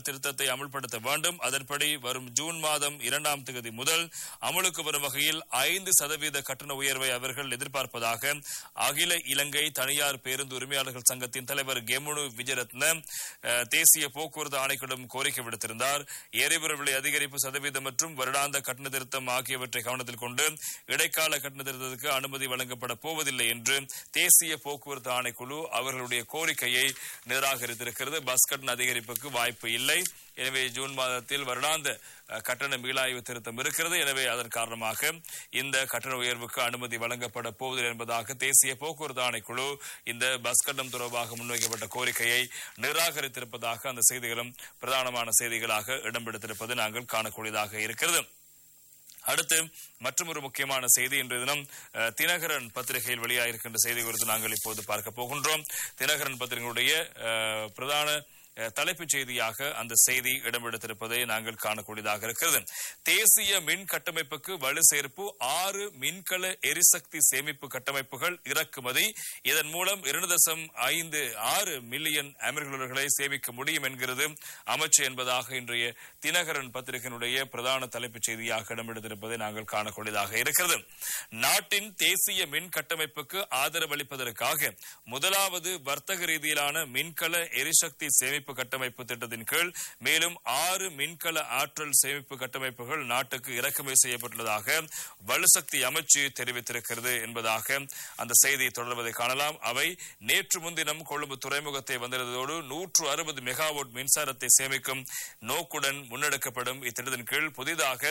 திருத்தத்தை அமுல்படுத்த வேண்டும் அதன்படி வரும் ஜூன் மாதம் இரண்டாம் தேதி முதல் அமலுக்கு வரும் வகையில் ஐந்து சதவீத கட்டண உயர்வை அவர்கள் எதிர்பார்ப்பதாக அகில இலங்கை தனியார் பேருந்து உரிமையாளர்கள் சங்கத்தின் தலைவர் கெமுனு விஜயரத்ன அஹ், தேசிய போக்குவரத்து ஆணைக்குடன் கோரிக்கை விடுத்திருந்தார் எரிபொருள் விலை அதிகரிப்பு சதவீதம் மற்றும் வருடாந்த கட்டண திருத்தம் ஆகியவற்றை கவனத்தில் கொண்டு இடைக்கால கட்டண திருத்தத்துக்கு அனுமதி வழங்கப்பட போவதில்லை என்று தேசிய போக்குவரத்து ஆணைக்குழு அவர்களுடைய கோரிக்கையை நிராகரித்திருக்கிறது பஸ் கட்டண அதிகரிப்புக்கு வாய்ப்பு இல்லை எனவே ஜூன் மாதத்தில் வருடாந்த அஹ், கட்டண மீளாய்வு திருத்தம் இருக்கிறது எனவே அதன் காரணமாக இந்த கட்டண உயர்வுக்கு அனுமதி வழங்கப்பட போவதில்லை என்பதாக தேசிய போக்குவரத்து ஆணைக்குழு இந்த பஸ் கட்டணம் தொடர்பாக முன்வைக்கப்பட்ட கோரிக்கையை நிராகரித்திருப்பதாக அந்த செய்திகளும் பிரதானமான செய்திகளாக இடம்பெடுத்திருப்பது நாங்கள் காணக்கூடியதாக இருக்கிறது அடுத்து மற்றொரு முக்கியமான செய்தி இன்றைய தினம் அஹ், தினகரன் பத்திரிகையில் வெளியாகிருக்கின்ற செய்தி குறித்து நாங்கள் இப்போது பார்க்க போகின்றோம் தினகரன் பத்திரிகையுடைய அஹ், பிரதான அஹ், தலைப்புச் செய்தியாக அந்த செய்தி இடம்பெடுத்திருப்பதை நாங்கள் காணக்கூடியதாக இருக்கிறது தேசிய மின் கட்டமைப்புக்கு வலு சேர்ப்பு ஆறு மின்கல எரிசக்தி சேமிப்பு கட்டமைப்புகள் இறக்குமதி இதன் மூலம் இரண்டு தசம் ஐந்து ஆறு மில்லியன் அமெரிக்கர்களை சேமிக்க முடியும் என்கிறது அமைச்சு என்பதாக இன்றைய தினகரன் பத்திரிகையினுடைய பிரதான தலைப்புச் செய்தியாக இடம்பெடுத்திருப்பதை நாங்கள் காணக்கூடியதாக இருக்கிறது நாட்டின் தேசிய மின் கட்டமைப்புக்கு ஆதரவளிப்பதற்காக முதலாவது வர்த்தக ரீதியிலான மின்கல எரிசக்தி சேமிப்பு கட்டமைப்பு திட்டத்தின் கீழ் மேலும் ஆறு மின்கல ஆற்றல் சேமிப்பு கட்டமைப்புகள் நாட்டுக்கு இறக்குமதி செய்யப்பட்டுள்ளதாக வலுசக்தி அமைச்சு தெரிவித்திருக்கிறது என்பதாக அந்த செய்தி தொடர்வதை காணலாம் அவை நேற்று முன்தினம் கொழும்பு துறைமுகத்தை வந்திருந்ததோடு நூற்று அறுபது மெகாவாட் மின்சாரத்தை சேமிக்கும் நோக்குடன் முன்னெடுக்கப்படும் இத்திட்டத்தின் கீழ் புதிதாக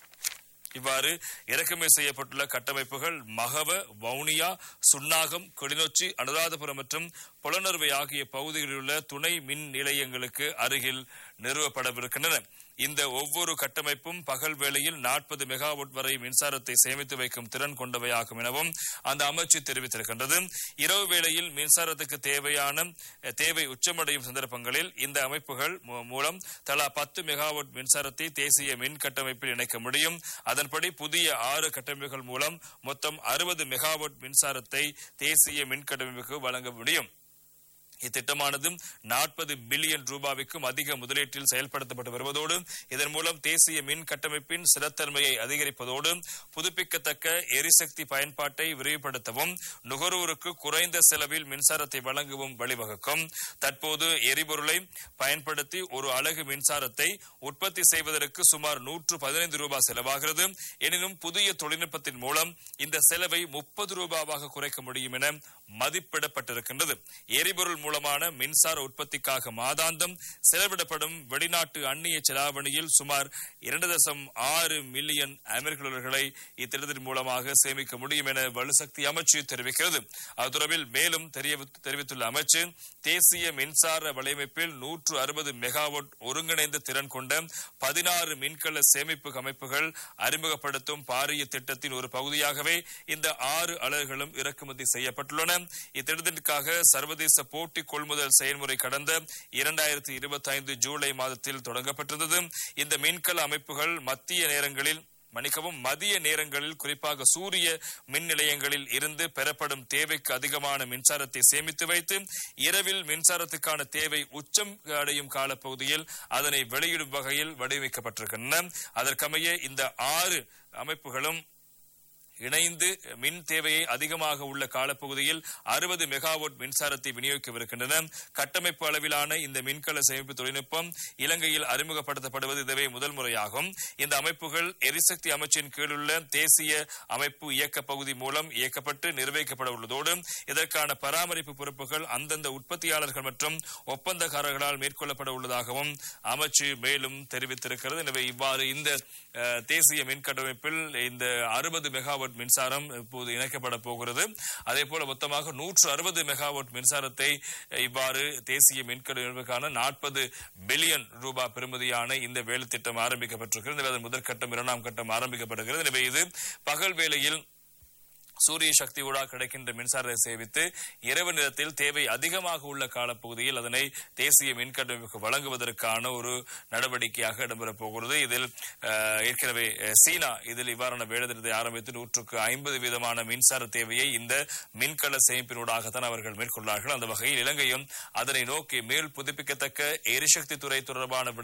இவ்வாறு இறக்குமதி செய்யப்பட்டுள்ள கட்டமைப்புகள் மகவ வவுனியா சுன்னாகம் கிளிநொச்சி அனுராதபுரம் மற்றும் புலனறுவை ஆகிய பகுதிகளில் உள்ள துணை மின் நிலையங்களுக்கு அருகில் நிறுவப்படவிருக்கின்றன இந்த ஒவ்வொரு கட்டமைப்பும் பகல் வேளையில் நாற்பது மெகாவாட் வரை மின்சாரத்தை சேமித்து வைக்கும் திறன் கொண்டவையாகும் எனவும் அந்த அமைச்சு தெரிவித்திருக்கின்றது இரவு வேளையில் மின்சாரத்துக்கு தேவையான அஹ், தேவை உச்சமடையும் சந்தர்ப்பங்களில் இந்த அமைப்புகள் மூ- மூலம் தலா பத்து மெகாவாட் மின்சாரத்தை தேசிய மின் கட்டமைப்பில் இணைக்க முடியும் அதன்படி புதிய ஆறு கட்டமைப்புகள் மூலம் மொத்தம் அறுபது மெகாவாட் மின்சாரத்தை தேசிய மின் கட்டமைப்புக்கு வழங்க முடியும் இத்திட்டமானது நாற்பது பில்லியன் ரூபாய்க்கும் அதிக முதலீட்டில் செயல்படுத்தப்பட்டு வருவதோடு இதன் மூலம் தேசிய மின் கட்டமைப்பின் ஸ்திரத்தன்மையை அதிகரிப்பதோடு புதுப்பிக்கத்தக்க எரிசக்தி பயன்பாட்டை விரிவுபடுத்தவும் நுகர்வோருக்கு குறைந்த செலவில் மின்சாரத்தை வழங்கவும் வழிவகுக்கும் தற்போது எரிபொருளை பயன்படுத்தி ஒரு அலகு மின்சாரத்தை உற்பத்தி செய்வதற்கு சுமார் நூற்று பதினைந்து ரூபாய் செலவாகிறது எனினும் புதிய தொழில்நுட்பத்தின் மூலம் இந்த செலவை முப்பது ரூபாவாக குறைக்க முடியும் என மதிப்பிடப்பட்டிருக்கின்றது எரிபொருள் மூலமான மின்சார உற்பத்திக்காக மாதாந்தம் செலவிடப்படும் வெளிநாட்டு அந்நிய செலாவணியில் சுமார் இரண்டு தசம் ஆறு மில்லியன் அமெரிக்க டாலர்களை இத்திட்டத்தின் மூலமாக சேமிக்க முடியும் என வலுசக்தி அமைச்சு தெரிவிக்கிறது அது தொடர்பில் மேலும் தெரிய- தெரிவித்துள்ள அமைச்சு தேசிய மின்சார வலையமைப்பில் நூற்று அறுபது மெகாவாட் ஒருங்கிணைந்த திறன் கொண்ட பதினாறு மின்கல சேமிப்பு அமைப்புகள் அறிமுகப்படுத்தும் பாரிய திட்டத்தின் ஒரு பகுதியாகவே இந்த ஆறு அலகுகளும் இறக்குமதி செய்யப்பட்டுள்ளன இத்திட்டத்திற்காக சர்வதேச போட்டி கொள்முதல் செயல்முறை கடந்த இரண்டாயிரத்தி இருபத்தி ஐந்து ஜூலை மாதத்தில் தொடங்கப்பட்டிருந்தது இந்த மின்கல அமைப்புகள் மத்திய நேரங்களில் மன்னிக்கவும் மதிய நேரங்களில் குறிப்பாக சூரிய மின் நிலையங்களில் இருந்து பெறப்படும் தேவைக்கு அதிகமான மின்சாரத்தை சேமித்து வைத்து இரவில் மின்சாரத்துக்கான தேவை உச்சம் அடையும் காலப்பகுதியில் அதனை வெளியிடும் வகையில் வடிவமைக்கப்பட்டிருக்கின்றன அதற்கமைய இந்த ஆறு அமைப்புகளும் இணைந்து மின் தேவையை அதிகமாக உள்ள காலப்பகுதியில் அறுபது மெகாவாட் மின்சாரத்தை விநியோகிக்கவிருக்கின்றன கட்டமைப்பு அளவிலான இந்த மின்கல சேமிப்பு தொழில்நுட்பம் இலங்கையில் அறிமுகப்படுத்தப்படுவது இதுவே முதல் முறையாகும் இந்த அமைப்புகள் எரிசக்தி அமைச்சின் கீழுள்ள தேசிய அமைப்பு இயக்க பகுதி மூலம் இயக்கப்பட்டு நிர்வகிக்கப்பட உள்ளதோடு இதற்கான பராமரிப்பு பொறுப்புகள் அந்தந்த உற்பத்தியாளர்கள் மற்றும் ஒப்பந்தக்காரர்களால் மேற்கொள்ளப்பட உள்ளதாகவும் அமைச்சு மேலும் தெரிவித்திருக்கிறது எனவே இவ்வாறு இந்த அஹ், தேசிய மின் கட்டமைப்பில் இந்த அறுபது மெகாவாட் மின்சாரம் இப்போது இணைக்கப்பட போகிறது அதே போல மொத்தமாக நூற்று அறுபது மெகாவாட் மின்சாரத்தை அஹ், இவ்வாறு தேசிய மின் கட்டமைப்புக்கான நாற்பது பில்லியன் ரூபாய் பெறுமதியான இந்த வேலை திட்டம் ஆரம்பிக்கப்பட்டிருக்கிறது எனவே அதன் முதற்கட்டம் இரண்டாம் கட்டம் ஆரம்பிக்கப்படுகிறது எனவே இது பகல் வேளையில் சூரிய சக்தி ஊடாக கிடைக்கின்ற மின்சாரத்தை சேமித்து இரவு நேரத்தில் தேவை அதிகமாக உள்ள காலப்பகுதியில் அதனை தேசிய மின்கட்டமைப்புக்கு வழங்குவதற்கான ஒரு நடவடிக்கையாக இடம்பெறப் போகிறது இதில் அஹ், ஏற்கனவே அஹ், சீனா இதில் இவ்வாறான வேலைத்திட்டத்தை ஆரம்பித்து நூற்றுக்கு ஐம்பது வீதமான மின்சார தேவையை இந்த மின்கல சேமிப்பினூடாகத்தான் அவர்கள் மேற்கொள்ளார்கள் அந்த வகையில் இலங்கையும் அதனை நோக்கி மேல் புதுப்பிக்கத்தக்க எரிசக்தி துறை தொடர்பான